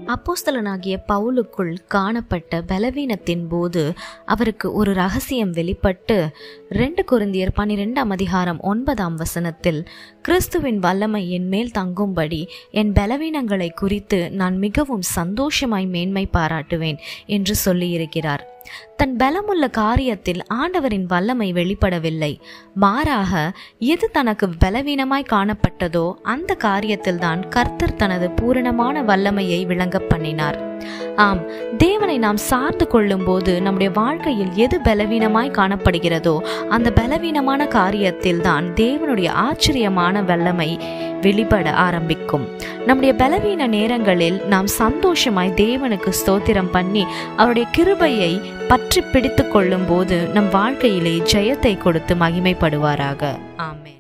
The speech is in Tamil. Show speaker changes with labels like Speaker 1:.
Speaker 1: அப்போஸ்தலனாகிய பவுலுக்குள் காணப்பட்ட பலவீனத்தின் போது அவருக்கு ஒரு ரகசியம் வெளிப்பட்டு ரெண்டு கொரிந்தியர் பனிரெண்டாம் அதிகாரம் ஒன்பதாம் வசனத்தில் கிறிஸ்துவின் வல்லமை என் மேல் தங்கும்படி என் பலவீனங்களை குறித்து நான் மிகவும் சந்தோஷமாய் மேன்மை பாராட்டுவேன் என்று சொல்லியிருக்கிறார் தன் பலமுள்ள காரியத்தில் ஆண்டவரின் வல்லமை வெளிப்படவில்லை மாறாக எது தனக்கு பலவீனமாய் காணப்பட்டதோ அந்த காரியத்தில்தான் கர்த்தர் தனது பூரணமான வல்லமையை விளங்க பண்ணினார் ஆம் தேவனை நாம் சார்ந்து கொள்ளும்போது நம்முடைய வாழ்க்கையில் எது பலவீனமாய் காணப்படுகிறதோ அந்த பலவீனமான காரியத்தில் தான் தேவனுடைய ஆச்சரியமான வல்லமை வெளிப்பட ஆரம்பிக்கும் நம்முடைய பலவீன நேரங்களில் நாம் சந்தோஷமாய் தேவனுக்கு ஸ்தோத்திரம் பண்ணி அவருடைய கிருபையை பற்றி பிடித்து கொள்ளும் போது நம் வாழ்க்கையிலே ஜெயத்தை கொடுத்து மகிமைப்படுவாராக ஆமென்